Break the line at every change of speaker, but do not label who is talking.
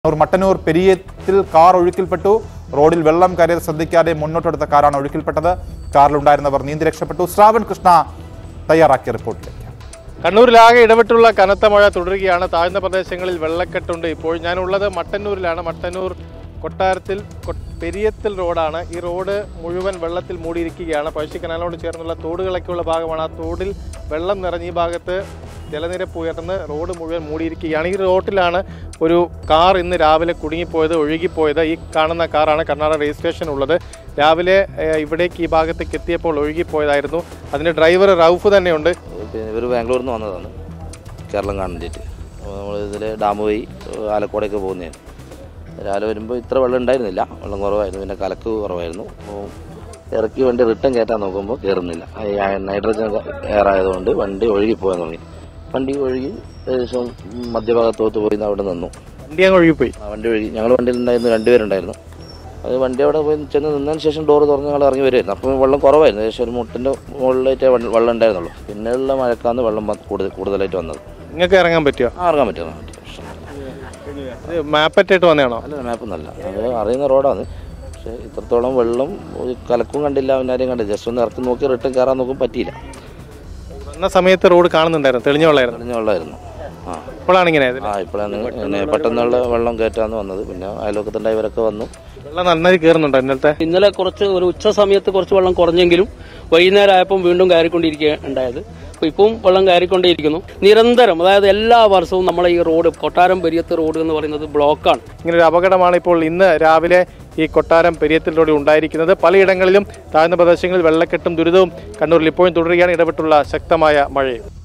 കണ്ണൂർ മട്ടന്നൂർ പെരിയത്തിൽ കാർ ഒഴുക്കിൽപ്പെട്ടു റോഡിൽ വെള്ളം കയറിയത് ശ്രദ്ധിക്കാതെ മുന്നോട്ടെടുത്ത കാറാണ് ഒഴുക്കിൽപ്പെട്ടത് കാറിലുണ്ടായിരുന്നവർ നീന്തി രക്ഷപ്പെട്ടു ശ്രാവൺ കൃഷ്ണ തയ്യാറാക്കിയ റിപ്പോർട്ടിലേക്ക്
കണ്ണൂരിലാകെ ഇടവിട്ടുള്ള കനത്ത മഴ തുടരുകയാണ് താഴ്ന്ന പ്രദേശങ്ങളിൽ വെള്ളക്കെട്ടുണ്ട് ഇപ്പോൾ ഞാനുള്ളത് മട്ടന്നൂരിലാണ് മട്ടന്നൂർ കൊട്ടാരത്തിൽ കൊ- പെരിയത്തിൽ റോഡാണ് ഈ റോഡ് മുഴുവൻ വെള്ളത്തിൽ മൂടിയിരിക്കുകയാണ് പഴശ്ശി കനാലിനോട് ചേർന്നുള്ള തോടുകളൊക്കെയുള്ള ഭാഗമാണ് ആ തോടിൽ വെള്ളം നിറഞ്ഞ ഈ ഭാഗത്ത് ജലനിരപ്പ് ഉയർന്ന് റോഡ് മുഴുവൻ മൂടിയിരിക്കുകയാണ് ഈ റോഡിലാണ് ഒരു കാർ ഇന്ന് രാവിലെ കുടുങ്ങിപ്പോയത് ഒഴുകിപ്പോയത് ഈ കാണുന്ന കാറാണ് കർണാടക രജിസ്ട്രേഷൻ ഉള്ളത് രാവിലെ ഏഹ്, ഇവിടേക്ക് ഈ ഭാഗത്തേക്ക് എത്തിയപ്പോൾ ഒഴുകിപ്പോയതായിരുന്നു അതിൻ്റെ ഡ്രൈവർ റൌഫ് തന്നെയുണ്ട്
പിന്നെ ഇവർ ബാംഗ്ലൂരിൽ നിന്ന് വന്നതാണ് കേരളം കാണാൻ വേണ്ടിയിട്ട് അപ്പോൾ നമ്മൾ ഇതിൽ ഡാം വഴി ആലക്കോടൊക്കെ പോകുന്നതാണ് രാവിലെ വരുമ്പോൾ ഇത്ര വെള്ളം ഉണ്ടായിരുന്നില്ല വെള്ളം കുറവായിരുന്നു പിന്നെ കലക്ക് കുറവായിരുന്നു അപ്പോൾ ഇറക്കി വണ്ടി റിട്ടേൺ കയറ്റാൻ നോക്കുമ്പോൾ കയറുന്നില്ല ഈ നൈട്രജൻ എയർ ആയതുകൊണ്ട് വണ്ടി ഒഴുകി പോകാൻ തുടങ്ങി വണ്ടി ഒഴുകി ഏകദേശം മധ്യഭാഗത്തോട്ട് പോയി അവിടെ നിന്നു
വണ്ടി അങ്ങ് ഒഴുകിപ്പോയി
ആ വണ്ടി ഒഴുകി ഞങ്ങൾ വണ്ടിയിൽ ഉണ്ടായിരുന്നു രണ്ടുപേരുണ്ടായിരുന്നു അത് വണ്ടി അവിടെ പോയി ചെന്ന് നിന്നതിന് ശേഷം ഡോറ് തുറന്ന് ഞങ്ങൾ ഇറങ്ങി വരുമായിരുന്നു അപ്പോൾ വെള്ളം കുറവായിരുന്നു ഏകദേശം ഒരു മുട്ടിൻ്റെ മുകളിലായിട്ടേ വെള്ളം വെള്ളം ഉണ്ടായിരുന്നുള്ളൂ പിന്നെയുള്ള മഴക്കാന്ന് വെള്ളം വന്ന് കൂടുതൽ കൂടുതലായിട്ട് വന്നത്
നിങ്ങൾക്ക് ഇറങ്ങാൻ പറ്റുമോ
ആ ഇറങ്ങാൻ പറ്റും ഇറങ്ങാൻ പറ്റും പ്രശ്നമില്ല.
ഇത് മാപ്പറ്റായിട്ട് വന്നതാണോ
അല്ല മാപ്പൊന്നല്ല അത് അറിയുന്ന റോഡാണ് പക്ഷേ ഇത്രത്തോളം വെള്ളം ഒരു കലക്കും കണ്ടില്ല അവനാരെയും കണ്ടില്ല ജസ്റ്റ് ഒന്ന് ഇറക്കി നോക്കി റിട്ടേൺ കയറാൻ നോക്കും പറ്റിയില്ല
വന്ന സമയത്ത് റോഡ് കാണുന്നുണ്ടായിരുന്നു തെളിഞ്ഞ വെള്ളമായിരുന്നു
തെളിഞ്ഞ വെള്ളമായിരുന്നു ആ
ഇപ്പോഴാണ് ഇങ്ങനെ ആയത്.
ആ ഇപ്പോഴാണ് ഇങ്ങനെ പെട്ടെന്നുള്ള വെള്ളം കയറ്റാന്ന് വന്നത് പിന്നെ അയൽവക്കത്തുണ്ടായവരൊക്കെ വന്നു
വെള്ളം നന്നായി കയറുന്നുണ്ടോ ഇന്നലത്തെ
ഇന്നലെ കുറച്ച് ഒരു ഉച്ച സമയത്ത് കുറച്ച് വെള്ളം കുറഞ്ഞെങ്കിലും വൈകുന്നേരം ആയപ്പം വീണ്ടും കയറിക്കൊണ്ടിരിക്കുക ഉണ്ടായത് അപ്പോൾ ഇപ്പം വെള്ളം കയറിക്കൊണ്ടേയിരിക്കുന്നു നിരന്തരം അതായത് എല്ലാ വർഷവും നമ്മളെ ഈ റോഡ് കൊട്ടാരം പെരിയത്ത് റോഡ് എന്ന് പറയുന്നത് ബ്ലോക്കാണ്
ഇങ്ങനെ ഒരു അപകടമാണ് ഇപ്പോൾ ഇന്ന് രാവിലെ ഈ കൊട്ടാരം പെരിയത്തിൽ റോഡിൽ ഉണ്ടായിരിക്കുന്നത് പലയിടങ്ങളിലും താഴ്ന്ന പ്രദേശങ്ങളിൽ വെള്ളക്കെട്ടും ദുരിതവും കണ്ണൂരിൽ ഇപ്പോഴും തുടരുകയാണ് ഇടപെട്ടുള്ള ശക്തമായ മഴയും